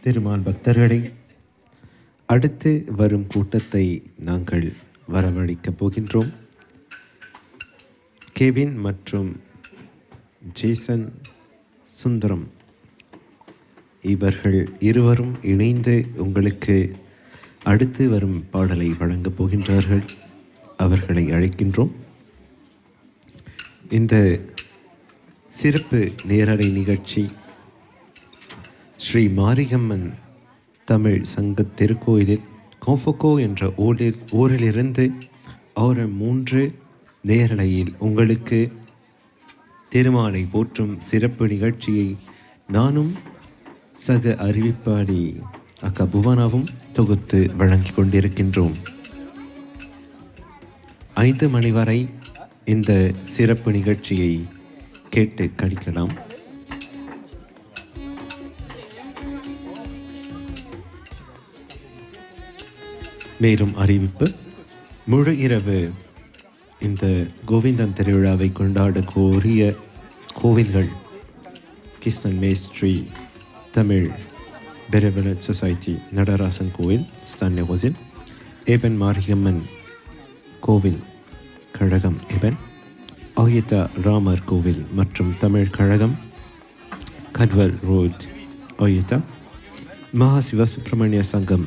திருமால் பக்தர்களை அடுத்து வரும் கூட்டத்தை நாங்கள் வரவழைக்கப் போகின்றோம் கெவின் மற்றும் ஜேசன் சுந்தரம் இவர்கள் இருவரும் இணைந்து உங்களுக்கு அடுத்து வரும் பாடலை வழங்கப் போகின்றார்கள் அவர்களை அழைக்கின்றோம் இந்த சிறப்பு நேரலை நிகழ்ச்சி ஸ்ரீ மாரியம்மன் தமிழ் சங்க திருக்கோயிலில் கோஃபோகோ என்ற ஊரில் ஊரிலிருந்து ஒரு மூன்று நேரலையில் உங்களுக்கு திருமாலை போற்றும் சிறப்பு நிகழ்ச்சியை நானும் சக அறிவிப்பாளி அக்கா புவனாவும் தொகுத்து வழங்கிக் கொண்டிருக்கின்றோம் ஐந்து மணி வரை இந்த சிறப்பு நிகழ்ச்சியை கேட்டு கழிக்கலாம் மேலும் அறிவிப்பு முழு இரவு இந்த கோவிந்தன் திருவிழாவை கொண்டாட கோரிய கோவில்கள் கிருஷ்ணன் மேஸ்ட்ரி தமிழ் பெரவலட் சொசைட்டி நடராசன் கோவில் ஸ்டான்லி ஹோசின் ஏபன் மாரியம்மன் கோவில் கழகம் இவன் ஆகியதா ராமர் கோவில் மற்றும் தமிழ் கழகம் கட்வல் ரோட் ஆகியதா மகா சிவசுப்பிரமணிய சங்கம்